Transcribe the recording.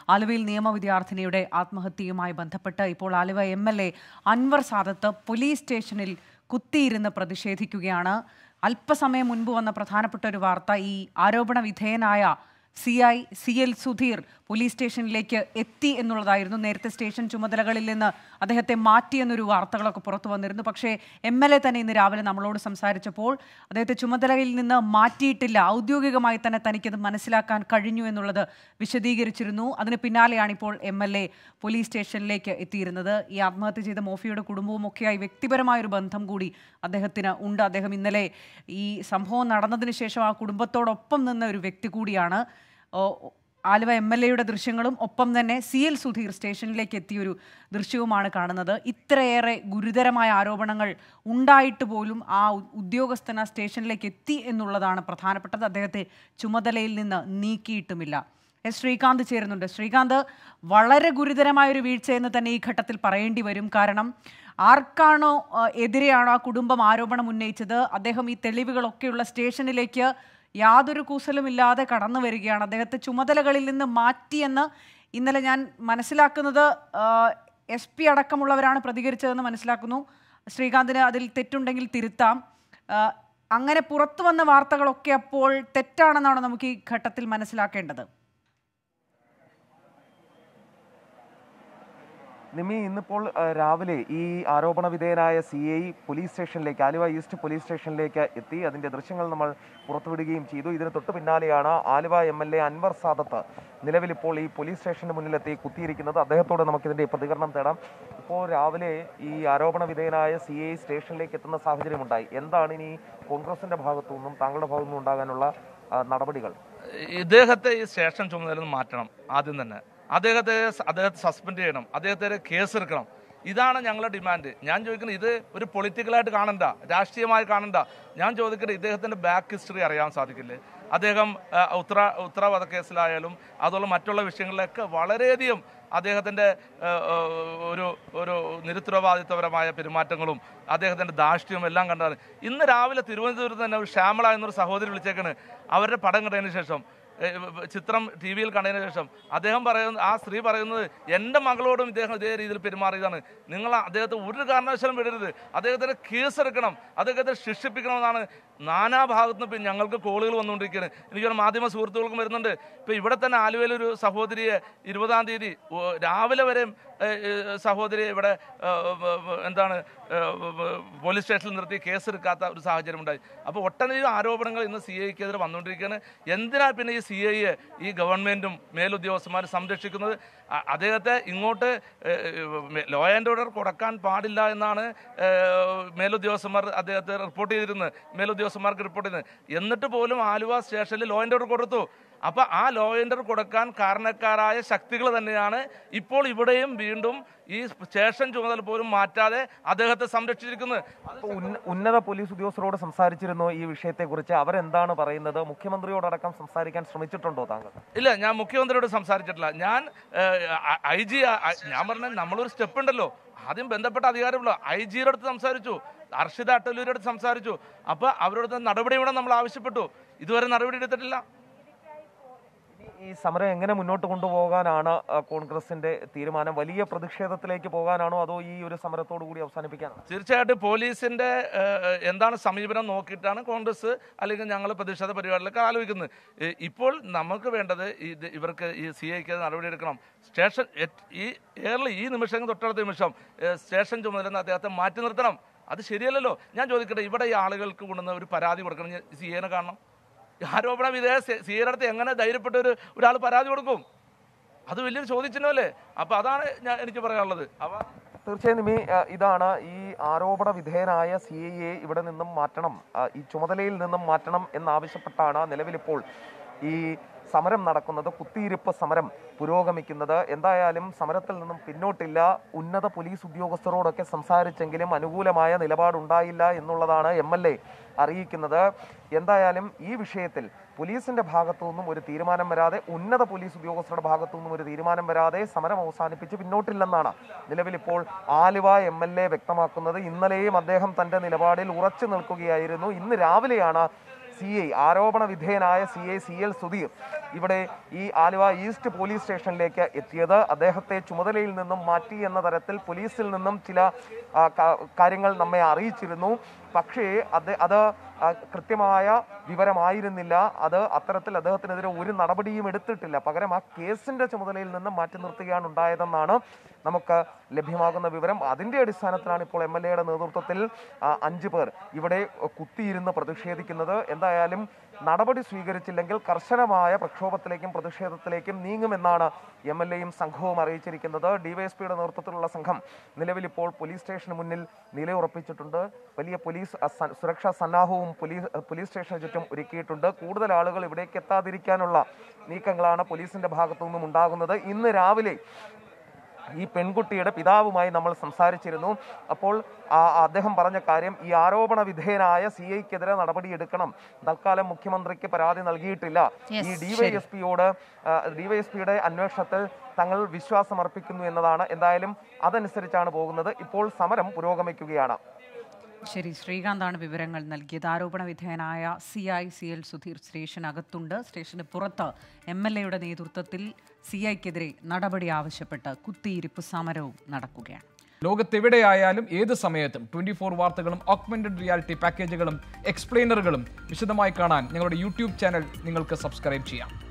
ആലുവയിൽ നിയമ വിദ്യാർത്ഥിനിയുടെ ആത്മഹത്യയുമായി ബന്ധപ്പെട്ട് ഇപ്പോൾ Aluva M L A Anwar Sadath police സ്റ്റേഷനിൽ കുത്തിയിരുന്ന് പ്രതിഷേധിക്കുകയാണ് അല്പസമയം മുൻപ് വന്ന പ്രധാനപ്പെട്ട ഒരു വാർത്ത ഈ ആരോപണ വിധേയനായ C I C L Sudheer police സ്റ്റേഷനിലേക്ക് എത്തി എന്നുള്ളതായിരുന്നു നേരത്തെ സ്റ്റേഷൻ ചുമതലകളിൽ നിന്ന് അദ്ദേഹത്തെ മാറ്റിയെന്നൊരു വാർത്തകളൊക്കെ പുറത്തു വന്നിരുന്നു പക്ഷേ എം എൽ എ തന്നെ ഇന്ന് രാവിലെ നമ്മളോട് സംസാരിച്ചപ്പോൾ അദ്ദേഹത്തെ ചുമതലയിൽ നിന്ന് മാറ്റിയിട്ടില്ല ഔദ്യോഗികമായി തന്നെ തനിക്കത് മനസ്സിലാക്കാൻ കഴിഞ്ഞു എന്നുള്ളത് വിശദീകരിച്ചിരുന്നു അതിന് പിന്നാലെയാണ് ഇപ്പോൾ എം എൽ എ പോലീസ് സ്റ്റേഷനിലേക്ക് എത്തിയിരുന്നത് ഈ ആത്മഹത്യ ചെയ്ത മോഫിയുടെ കുടുംബവും ഒക്കെയായി വ്യക്തിപരമായൊരു ബന്ധം കൂടി അദ്ദേഹത്തിന് ഉണ്ട് അദ്ദേഹം ഇന്നലെ ഈ സംഭവം നടന്നതിന് ശേഷം ആ കുടുംബത്തോടൊപ്പം നിന്ന ഒരു വ്യക്തി കൂടിയാണ് ഓ, ആലുവ എം എൽ എയുടെ ദൃശ്യങ്ങളും ഒപ്പം തന്നെ സി എൽ സുധീർ സ്റ്റേഷനിലേക്ക് എത്തിയൊരു ദൃശ്യവുമാണ് കാണുന്നത് ഇത്രയേറെ ഗുരുതരമായ ആരോപണങ്ങൾ ഉണ്ടായിട്ട് പോലും ആ ഉ- ഉദ്യോഗസ്ഥൻ ആ സ്റ്റേഷനിലേക്ക് എത്തി എന്നുള്ളതാണ് പ്രധാനപ്പെട്ടത് അദ്ദേഹത്തെ ചുമതലയിൽ നിന്ന് നീക്കിയിട്ടുമില്ല എസ് ശ്രീകാന്ത് ചേരുന്നുണ്ട് ശ്രീകാന്ത് വളരെ ഗുരുതരമായൊരു വീഴ്ചയെന്ന് തന്നെ ഈ ഘട്ടത്തിൽ പറയേണ്ടി വരും കാരണം ആർക്കാണോ ആ, എതിരെയാണോ ആ കുടുംബം ആരോപണം ഉന്നയിച്ചത് അദ്ദേഹം ഈ തെളിവുകളൊക്കെയുള്ള സ്റ്റേഷനിലേക്ക് യാതൊരു കൂസലുമില്ലാതെ കടന്നു വരികയാണ് അദ്ദേഹത്തെ ചുമതലകളിൽ നിന്ന് മാറ്റിയെന്ന് ഇന്നലെ ഞാൻ മനസ്സിലാക്കുന്നത് എസ് പി അടക്കമുള്ളവരാണ് പ്രതികരിച്ചതെന്ന് മനസ്സിലാക്കുന്നു ശ്രീകാന്തിന് അതിൽ തെറ്റുണ്ടെങ്കിൽ തിരുത്താം ആ, അങ്ങനെ പുറത്തു വന്ന വാർത്തകളൊക്കെ അപ്പോൾ തെറ്റാണെന്നാണ് നമുക്ക് ഈ ഘട്ടത്തിൽ മനസ്സിലാക്കേണ്ടത് നിമി ഇന്നിപ്പോൾ ആ, രാവിലെ ഈ ആരോപണ വിധേയനായ സി ഐ പോലീസ് സ്റ്റേഷനിലേക്ക് ആലുവ ഈസ്റ്റ് പോലീസ് സ്റ്റേഷനിലേക്ക് എത്തി അതിന്റെ ദൃശ്യങ്ങൾ നമ്മൾ പുറത്തുവിടുകയും ചെയ്തു ഇതിന് തൊട്ട് പിന്നാലെയാണ് Aluva M L A Anwar Sadath നിലവിലിപ്പോൾ ഈ പോലീസ് സ്റ്റേഷന് മുന്നിലെത്തി കുത്തിയിരിക്കുന്നത് അദ്ദേഹത്തോട് നമുക്കിതിന്റെ പ്രതികരണം തേടാം ഇപ്പോൾ രാവിലെ ഈ ആരോപണ വിധേയനായ സി ഐ സ്റ്റേഷനിലേക്ക് എത്തുന്ന സാഹചര്യമുണ്ടായി എന്താണ് ഇനി കോൺഗ്രസിന്റെ ഭാഗത്തു നിന്നും താങ്കളുടെ ഭാഗത്തു നിന്നും ഉണ്ടാകാനുള്ള ആ, നടപടികൾ ഇദ്ദേഹത്തെ ഈ സ്റ്റേഷൻ ചുമതലയിൽ നിന്ന് മാറ്റണം ആദ്യം തന്നെ അദ്ദേഹത്തെ അദ്ദേഹത്തെ സസ്പെൻഡ് ചെയ്യണം അദ്ദേഹത്തെ കേസ് എടുക്കണം ഇതാണ് ഞങ്ങളുടെ ഡിമാൻഡ് ഞാൻ ചോദിക്കുന്നത് ഇത് ഒരു പൊളിറ്റിക്കലായിട്ട് കാണണ്ട രാഷ്ട്രീയമായി കാണണ്ട ഞാൻ ചോദിക്കുന്നത് ഇദ്ദേഹത്തിന്റെ ബാക്ക് ഹിസ്റ്ററി അറിയാൻ സാധിക്കില്ലേ അദ്ദേഹം ആ, ഉത്തര ഉത്തര വധക്കേസിലായാലും അതുപോലെ മറ്റുള്ള വിഷയങ്ങളിലൊക്കെ വളരെയധികം അദ്ദേഹത്തിന്റെ ആ, ആ, ഒരു ഒരു നിരുത്തരവാദിത്വപരമായ പെരുമാറ്റങ്ങളും അദ്ദേഹത്തിന്റെ ധാർഷ്ട്യവും എല്ലാം കണ്ടാണ് ഇന്ന് രാവിലെ തിരുവനന്തപുരത്ത് തന്നെ ഒരു ശ്യാമള എന്നൊരു സഹോദരി വിളിച്ചേക്കാണ് അവരുടെ പടം കണ്ടതിന് ശേഷം ഏ, ചിത്രം ടി വിയിൽ കണ്ടതിന് ശേഷം അദ്ദേഹം പറയുന്ന ആ സ്ത്രീ പറയുന്നത് എൻ്റെ മകളോടും ഇദ്ദേഹം ഇതേ രീതിയിൽ പെരുമാറിയതാണ് നിങ്ങൾ അദ്ദേഹത്തെ ഒരു കാരണവശാലും വിടരുത് അദ്ദേഹത്തിന് കേസെടുക്കണം അദ്ദേഹത്തെ ശിക്ഷിപ്പിക്കണമെന്നാണ് നാനാഭാഗത്തു നിന്ന് ഞങ്ങൾക്ക് കോളുകൾ വന്നുകൊണ്ടിരിക്കുകയാണ് എനിക്കൊരു മാധ്യമ സുഹൃത്തുക്കൾക്കും വരുന്നുണ്ട് ഇപ്പം ഇവിടെ തന്നെ ആലുവയിലൊരു സഹോദരിയെ ഇരുപതാം തീയതി ഓ, രാവിലെ വരെ സഹോദരിയെ ഇവിടെ ഏ, ഏ, എന്താണ് ഏ, പോലീസ് സ്റ്റേഷനിൽ നിർത്തി കേസെടുക്കാത്ത ഒരു സാഹചര്യം ഉണ്ടായി അപ്പോൾ ഒട്ടനവധി ആരോപണങ്ങൾ ഇന്ന് സി ഐക്കെതിരെ വന്നുകൊണ്ടിരിക്കുകയാണ് എന്തിനാ പിന്നെ ഈ സി ഐയെ ഈ ഗവൺമെന്റും മേലുദ്യോഗസ്ഥന്മാരും സംരക്ഷിക്കുന്നത് അ- അദ്ദേഹത്തെ ഇങ്ങോട്ട് ലോ ആൻഡ് ഓർഡർ കൊടുക്കാൻ പാടില്ല എന്നാണ് ഏ, മേലുദ്യോഗസ്ഥന്മാർ അദ്ദേഹത്തെ റിപ്പോർട്ട് ചെയ്തിരുന്നത് മേലുദ്യോഗസ്ഥന്മാർക്ക് റിപ്പോർട്ട് ചെയ്തത് എന്നിട്ട് പോലും ആലുവ സ്റ്റേഷനിൽ ലോ ആൻഡ് ഓർഡർ കൊടുത്തു അപ്പൊ ആ ലോ ആൻഡ് ഓർഡർ കൊടുക്കാൻ കാരണക്കാരായ ശക്തികൾ തന്നെയാണ് ഇപ്പോൾ ഇവിടെയും വീണ്ടും ഈ സ്റ്റേഷൻ ചുമതല പോലും മാറ്റാതെ അദ്ദേഹത്തെ സംരക്ഷിച്ചിരിക്കുന്നത് അത് ഇപ്പൊ ഉന്ന- ഉന്നത പോലീസ് ഉദ്യോഗസ്ഥരോട് സംസാരിച്ചിരുന്നു ഈ വിഷയത്തെക്കുറിച്ച് അവരെന്താണ് പറയുന്നത് മുഖ്യമന്ത്രിയോടടക്കം സംസാരിക്കാൻ ശ്രമിച്ചിട്ടുണ്ടോ താങ്കൾ ഇല്ല ഞാൻ മുഖ്യമന്ത്രിയോട് സംസാരിച്ചിട്ടില്ല ഞാൻ ഐ ജി ഞാൻ പറഞ്ഞ നമ്മളൊരു സ്റ്റെപ്പ് ഉണ്ടല്ലോ ആദ്യം ബന്ധപ്പെട്ട അധികാരമുള്ള ഐ ജിയുടെ അടുത്ത് സംസാരിച്ചു അർഷിത അട്ടല്ലൂരുടെ അടുത്ത് സംസാരിച്ചു അപ്പൊ അവരുടെ നടപടി ഇവിടെ നമ്മൾ ആവശ്യപ്പെട്ടു ഇതുവരെ നടപടി എടുത്തിട്ടില്ല ഈ സമരം എങ്ങനെ മുന്നോട്ട് കൊണ്ടുപോകാനാണ് ആ, കോൺഗ്രസിന്റെ തീരുമാനം വലിയ പ്രതിഷേധത്തിലേക്ക് പോകാനാണോ അതോ ഈ ഒരു സമരത്തോടു കൂടി അവസാനിപ്പിക്കാനാണോ തീർച്ചയായിട്ടും പോലീസിന്റെ ഏഹ്, എന്താണ് സമീപനം നോക്കിയിട്ടാണ് കോൺഗ്രസ് അല്ലെങ്കിൽ ഞങ്ങൾ പ്രതിഷേധ പരിപാടികളൊക്കെ ആലോചിക്കുന്നത് ഏഹ്, ഇപ്പോൾ നമുക്ക് വേണ്ടത് ഇത് ഇവർക്ക് ഈ സി ഐക്ക് നടപടിയെടുക്കണം സ്റ്റേഷൻ എറ്റ്- ഈ ഏർലി ഈ നിമിഷം തൊട്ടടുത്ത നിമിഷം ഏഹ്, സ്റ്റേഷൻ ചുമതല നിന്ന് അദ്ദേഹത്തെ മാറ്റി നിർത്തണം അത് ശരിയല്ലല്ലോ ഞാൻ ചോദിക്കട്ടെ ഇവിടെ ഈ ആളുകൾക്ക് കൊണ്ടുവന്ന് ഒരു പരാതി കൊടുക്കണം സി എനെ കാണണം ഈ ആരോപണ വിധേയ സി എയുടെ അടുത്ത് എങ്ങനെ ധൈര്യപ്പെട്ട ഒരു ഒരാൾ പരാതി കൊടുക്കും അത് വലിയൊരു ചോദിച്ചിനല്ലേ അപ്പൊ അതാണ് ഞാൻ എനിക്ക് പറയാനുള്ളത് അപ്പൊ തീർച്ചയായും നിമി ആ, ഇതാണ് ഈ ആരോപണ വിധേയനായ സി ഐ എ ഇവിടെ നിന്നും മാറ്റണം ആ, ഈ ചുമതലയിൽ നിന്നും മാറ്റണം എന്നാവശ്യപ്പെട്ടാണ് നിലവിലിപ്പോൾ ഈ സമരം നടക്കുന്നത് കുത്തിയിരിപ്പ് സമരം പുരോഗമിക്കുന്നത് എന്തായാലും സമരത്തിൽ നിന്നും പിന്നോട്ടില്ല ഉന്നത പോലീസ് ഉദ്യോഗസ്ഥരോടൊക്കെ സംസാരിച്ചെങ്കിലും അനുകൂലമായ നിലപാടുണ്ടായില്ല എന്നുള്ളതാണ് എം എൽ എ അറിയിക്കുന്നത് എന്തായാലും ഈ വിഷയത്തിൽ പോലീസിന്റെ ഭാഗത്തു നിന്നും ഒരു തീരുമാനം വരാതെ ഉന്നത പോലീസ് ഉദ്യോഗസ്ഥരുടെ ഭാഗത്തു നിന്നും ഒരു തീരുമാനം വരാതെ സമരം അവസാനിപ്പിച്ച് പിന്നോട്ടില്ലെന്നാണ് നിലവിലിപ്പോൾ ആലുവ എം എൽ എ വ്യക്തമാക്കുന്നത് ഇന്നലെയും അദ്ദേഹം തന്റെ നിലപാടിൽ ഉറച്ചു നിൽക്കുകയായിരുന്നു ഇന്ന് രാവിലെയാണ് സി ഐ ആരോപണ വിധേയനായ C I C L Sudheer ഇവിടെ ഈ ആലുവ ഈസ്റ്റ് പോലീസ് സ്റ്റേഷനിലേക്ക് എത്തിയത് അദ്ദേഹത്തെ ചുമതലയിൽ നിന്നും മാറ്റി എന്ന തരത്തിൽ പോലീസിൽ നിന്നും ചില ആ, ക- കാര്യങ്ങൾ നമ്മെ അറിയിച്ചിരുന്നു പക്ഷേ അത് അത് ആ, കൃത്യമായ വിവരമായിരുന്നില്ല അത് അത്തരത്തിൽ അദ്ദേഹത്തിനെതിരെ ഒരു നടപടിയും എടുത്തിട്ടില്ല പകരം ആ കേസിന്റെ ചുമതലയിൽ നിന്ന് മാറ്റി നിർത്തുകയാണ് ഉണ്ടായതെന്നാണ് നമുക്ക് ലഭ്യമാകുന്ന വിവരം അതിന്റെ അടിസ്ഥാനത്തിലാണ് ഇപ്പോൾ എം എൽ എയുടെ നേതൃത്വത്തിൽ ആ, അഞ്ചു പേർ ഇവിടെ കുത്തിയിരുന്ന് പ്രതിഷേധിക്കുന്നത് എന്തായാലും നടപടി സ്വീകരിച്ചില്ലെങ്കിൽ കർശനമായ പ്രക്ഷോഭത്തിലേക്കും പ്രതിഷേധത്തിലേക്കും നീങ്ങുമെന്നാണ് എം എൽ എയും സംഘവും അറിയിച്ചിരിക്കുന്നത് ഡിവൈഎസ്പിയുടെ നേതൃത്വത്തിലുള്ള സംഘം നിലവിൽ ഇപ്പോൾ പോലീസ് സ്റ്റേഷന് മുന്നിൽ നിലയുറപ്പിച്ചിട്ടുണ്ട് വലിയ പോലീസ് അ, സ- സുരക്ഷാ സന്നാഹവും പോലീസ് പോലീസ് സ്റ്റേഷന് ചുറ്റും ഒരുക്കിയിട്ടുണ്ട് കൂടുതൽ ആളുകൾ ഇവിടേക്ക് എത്താതിരിക്കാനുള്ള നീക്കങ്ങളാണ് പോലീസിന്റെ ഭാഗത്തു നിന്നും ഉണ്ടാകുന്നത് ഇന്ന് രാവിലെ ഈ പെൺകുട്ടിയുടെ പിതാവുമായി നമ്മൾ സംസാരിച്ചിരുന്നു അപ്പോൾ ആ അദ്ദേഹം പറഞ്ഞ കാര്യം ഈ ആരോപണ വിധേയനായ സി ഐക്കെതിരെ നടപടിയെടുക്കണം തൽക്കാലം മുഖ്യമന്ത്രിക്ക് പരാതി നൽകിയിട്ടില്ല Yes, ഈ ശരി. ഡിവൈഎസ്പിയോട് ഡിവൈഎസ്പിയുടെ അന്വേഷണത്തിൽ തങ്ങൾ വിശ്വാസം അർപ്പിക്കുന്നു എന്നതാണ് എന്തായാലും അതനുസരിച്ചാണ് പോകുന്നത് ഇപ്പോൾ സമരം പുരോഗമിക്കുകയാണ് ശരി ശ്രീകാന്താണ് വിവരങ്ങൾ നൽകിയത് ആരോപണ വിധേയനായ C I C L Sudheer സ്റ്റേഷനകത്തുണ്ട് സ്റ്റേഷന് പുറത്ത് എം എൽ എയുടെ നേതൃത്വത്തിൽ സി ഐക്കെതിരെ നടപടി ആവശ്യപ്പെട്ട് കുത്തിയിരിപ്പ് സമരവും നടക്കുകയാണ് ലോകത്തെവിടെയായാലും ഏത് സമയത്തും ട്വന്റി ഫോർ വാർത്തകളും ഓഗ്മെന്റഡ് റിയാലിറ്റി പാക്കേജുകളും എക്സ്പ്ലെയിനറുകളും വിശദമായി കാണാൻ ഞങ്ങളുടെ യൂട്യൂബ് ചാനൽ നിങ്ങൾക്ക് സബ്സ്ക്രൈബ് ചെയ്യാം